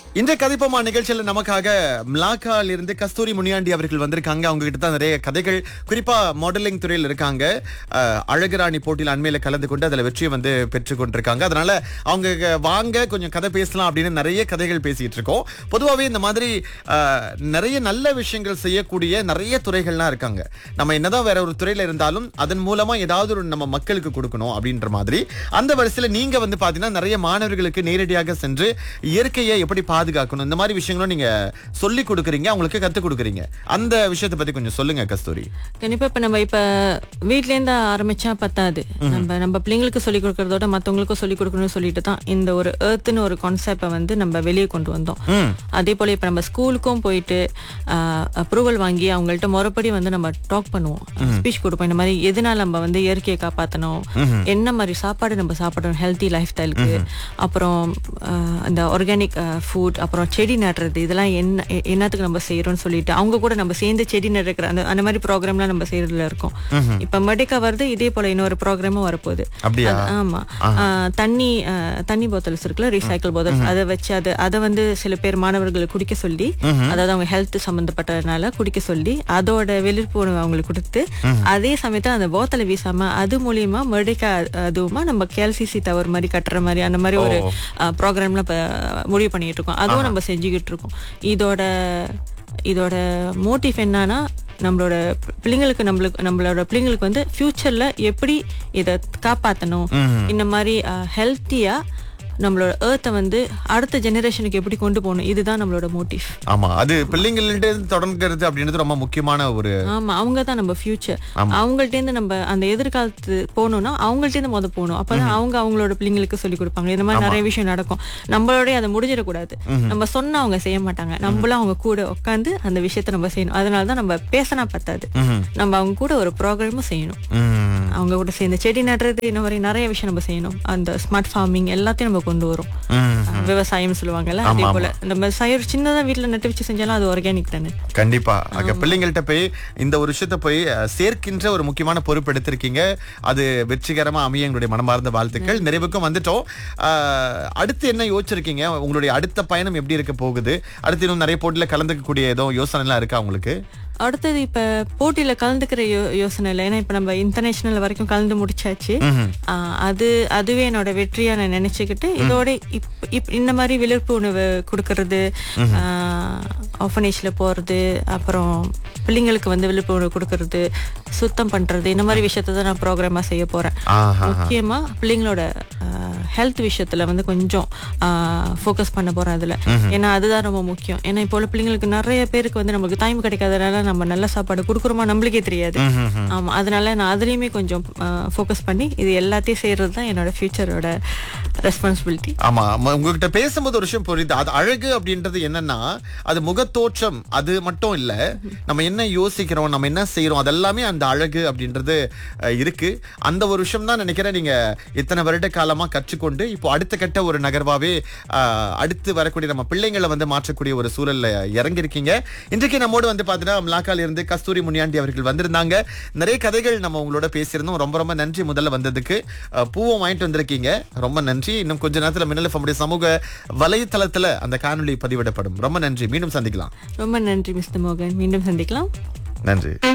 இந்த கதைப்போமா நிகழ்ச்சியில நமக்காக மிளாக்கால இருந்து கஸ்தூரி முனியாண்டி அவர்கள் வந்திருக்காங்க அவங்க கிட்ட தான் நிறைய கதைகள் குறிப்பா மாடலிங் துறையில் இருக்காங்க அஹ், அழகுராணி போட்டியில் அண்மையில கலந்து கொண்டு அதுல வெற்றியை வந்து பெற்று கொண்டிருக்காங்க அதனால அவங்க க- வாங்க கொஞ்சம் கதை பேசலாம் அப்படின்னு நிறைய கதைகள் பேசிட்டு இருக்கோம் பொதுவாகவே இந்த மாதிரி அஹ், நிறைய நல்ல விஷயங்கள் செய்யக்கூடிய நிறைய துறைகள்லாம் இருக்காங்க நம்ம என்னதான் வேற ஒரு துறையில இருந்தாலும் அதன் மூலமா ஏதாவது ஒரு நம்ம மக்களுக்கு கொடுக்கணும் அப்படின்ற மாதிரி அந்த வரிசையில நீங்க வந்து பாத்தீங்கன்னா நிறைய மாணவர்களுக்கு நேரடியாக சென்று இயற்கையை எப்படி பாதுகாக்கணும் இந்த மாதிரி விஷயங்களும் நீங்க சொல்லி கொடுக்குறீங்க அவங்களுக்கு கத்து கொடுக்குறீங்க அந்த விஷயத்தை பத்தி கொஞ்சம் சொல்லுங்க கஸ்தூரி கண்டிப்பா இப்ப நம்ம இப்ப வீட்ல இருந்து ஆரம்பிச்சா பத்தாது நம்ம நம்ம பிள்ளைங்களுக்கு சொல்லி கொடுக்கறதோட மத்தவங்களுக்கும் சொல்லி கொடுக்கணும்னு சொல்லிட்டு தான் இந்த ஒரு ஏர்த்னு ஒரு கான்செப்டை வந்து நம்ம வெளியே கொண்டு வந்தோம் அதே போல இப்ப நம்ம ஸ்கூலுக்கும் போயிட்டு அப்ரூவல் வாங்கி அவங்கள்ட்ட முறைப்படி வந்து நம்ம டாக் பண்ணுவோம் ஸ்பீச் கொடுப்போம் இந்த மாதிரி எதனால நம்ம வந்து இயற்கையை காப்பாத்தணும் என்ன மாதிரி சாப்பாடு நம்ம சாப்பிடணும் ஹெல்த்தி லைஃப் ஸ்டைலுக்கு அப்புறம் ஆஹ், அந்த ஆர்கானிக் ஃபுட் அப்புறம் செடி நடுறது இதெல்லாம் என்ன எ- என்னத்துக்கு நம்ம செய்யறோம்னு சொல்லிட்டு அவங்க கூட நம்ம சேர்ந்து செடி நடுக்கிற அந்த அந்த மாதிரி ப்ரோக்ராம்லாம் நம்ம செய்யறதுல இருக்கோம் இப்ப மெடிக்கா வருது இதே போல இன்னொரு ப்ரோக்ராமும் வரப்போகுது அப்படியா? அது- ஆமா ஆஹ், தண்ணி ஆஹ், தண்ணி போத்தல்ஸ் இருக்குல்ல ரீசைக்கிள் போத்தல்ஸ் அதை வச்சு அதை அதை வந்து சில பேர் மாணவர்களுக்கு குடிக்க சொல்லி அதாவது அவங்க ஹெல்த் சம்பந்தப்பட்டதுனால குடிக்க சொல்லி அதோட விழிப்புணர்வு அவங்களுக்கு கொடுத்து அதே சமயத்துல அந்த போத்தலை வீசாம அது மூலியமா மெடிக்கா அதுவுமா நம்ம கேல்சிசி தவறு மாதிரி கட்டுற மாதிரி அந்த மாதிரி ஒரு ப்ரோக்ராம்ல இப்ப முடிவு பண்ணிட்டு இருக்கோம் அதுவும் நம்ம செஞ்சுக்கிட்டு இருக்கோம் இதோட இதோட மோட்டிவ் என்னன்னா நம்மளோட பிள்ளைங்களுக்கு நம்மளுக்கு நம்மளோட பிள்ளைங்களுக்கு வந்து ஃபியூச்சர்ல எப்படி இதை காப்பாத்தணும் இந்த மாதிரி ஹெல்த்தியா நம்மளோட ஏர்த்தை வந்து அடுத்த ஜெனரேஷனுக்கு எப்படி கொண்டு போகணும் இதுதான் நம்மளோட மோட்டிவ் ஆமா அது பிள்ளைங்கள்ட்ட இருந்து தொடங்குறது அப்படின்றது ரொம்ப முக்கியமான ஒரு ஆமா அவங்க தான் நம்ம ஃபியூச்சர் அவங்கள்ட்ட இருந்து நம்ம அந்த எதிர்காலத்து போகணும்னா அவங்கள்ட்ட இருந்து முத போகணும் அப்பதான் அவங்க அவங்களோட பிள்ளைங்களுக்கு சொல்லி கொடுப்பாங்க இந்த மாதிரி நிறைய விஷயம் நடக்கும் நம்மளோடய அதை முடிஞ்சிடக்கூடாது நம்ம சொன்னா அவங்க செய்ய மாட்டாங்க நம்மளும் அவங்க கூட உட்காந்து அந்த விஷயத்த நம்ம செய்யணும் அதனால தான் நம்ம பேசினா பத்தாது நம்ம அவங்க கூட ஒரு ப்ரோக்ராமும் செய்யணும் ம், அவங்க கூட சேர்ந்து செடி நடுறது இந்த மாதிரி நிறைய விஷயம் நம்ம செய்யணும் அந்த ஸ்மார்ட் ஃபார்மிங் எல்லாத்தையும் நம்ம கொண்டு வரும் ம். விவசாயம் சொல்லுவாங்கல்ல அதே போல நம்ம சயிர் சின்னதா வீட்டுல நட்டு வச்சு செஞ்சாலும் அது ஆர்கானிக் தானே கண்டிப்பா அங்க பிள்ளைங்கள்ட்ட போய் இந்த ஒரு விஷயத்த போய் அஹ், சேர்க்கின்ற ஒரு முக்கியமான பொறுப்பு எடுத்திருக்கீங்க அது வெற்றிகரமா அமைய எங்களுடைய மனமார்ந்த வாழ்த்துக்கள் நிறைவுக்கும் வந்துட்டோம் அஹ், அடுத்து என்ன யோசிச்சிருக்கீங்க உங்களுடைய அடுத்த பயணம் எப்படி இருக்க போகுது அடுத்து இன்னும் நிறைய போட்டியில கலந்துக்கக்கூடிய ஏதோ யோசனை எல்லாம் இருக்கா உங்களுக்கு அடுத்தது இப்ப போட்டியில கலந்துக்கிற யோ- யோசனை இல்லை ஏன்னா இப்ப நம்ம இன்டர்நேஷனல் வரைக்கும் கலந்து முடிச்சாச்சு ஆஹ் அது அதுவே என்னோட வெற்றியா நான் நினைச்சுக்கிட்டு இதோட இப் இப் இந்த மாதிரி விழிப்புணர்வு கொடுக்கறது ஆஃபனேஜ்ல போறது அப்புறம் பிள்ளைங்களுக்கு வந்து விழிப்புணர்வு கொடுக்கறது சுத்தம் பண்றது இந்த மாதிரி விஷயத்தை தான் நான் ப்ரோக்ராமா செய்ய போறேன் ஆஹா முக்கியமா பிள்ளைங்களோட ஹெல்த் விஷயத்துல வந்து கொஞ்சம் ஃபோக்கஸ் பண்ண போறேன் அதுல ஏன்னா அதுதான் ரொம்ப முக்கியம் ஏன்னா இப்போ உள்ள பிள்ளைங்களுக்கு நிறைய பேருக்கு வந்து நமக்கு டைம் கிடைக்காதனால நம்ம நல்ல சாப்பாடு கொடுக்குறோமா நம்மளுக்கே தெரியாது ஆமா அதனால நான் அதுலயுமே கொஞ்சம் ஃபோக்கஸ் பண்ணி இது எல்லாத்தையும் செய்யறது தான் என்னோட ஃபியூச்சரோட ரெஸ்பான்சிபிலிட்டி ஆமா ம- உங்ககிட்ட பேசும்போது ஒரு விஷயம் புரியுது அது அழகு அப்படின்றது என்னன்னா அது முகத்தோற்றம் அது மட்டும் இல்ல நம்ம என்ன யோசிக்கிறோம் நம்ம என்ன செய்யறோம் அதெல்லாமே அந்த அழகு அப்படின்றது அஹ், இருக்கு அந்த ஒரு விஷயம் தான் நினைக்கிறேன் நீங்க இத்தனை வருட காலமா கற்றுக்கொண்டு இப்போ அடுத்த கட்ட ஒரு நகர்வாவே அஹ், அடுத்து வரக்கூடிய நம்ம பிள்ளைங்களை வந்து மாற்றக்கூடிய ஒரு சூழல்ல இறங்கியிருக்கீங்க இன்றைக்கு நம்மோடு வந்து பாத்தீங்கன்னா மிளாக்கால இருந்து கஸ்தூரி முனியாண்டி அவர்கள் வந்திருந்தாங்க நிறைய கதைகள் நம்ம உங்களோட பேசியிருந்தோம் ரொம்ப ரொம்ப நன்றி முதல்ல வந்ததுக்கு அஹ், பூவும் வாங்கிட்டு வந்திருக்கீங்க ரொம்ப நன்றி இன்னும் கொஞ்ச நேரத்துல மின்னல் நம்முடைய சமூக வலைத்தளத்துல அந்த காணொளி பதிவிடப்படும் ரொம்ப நன்றி மீண்டும் சந்திக்கலாம் ரொம்ப நன்றி மிஸ்டர் மோகன் மீண்டும் சந்திக்கலாம் நன்றி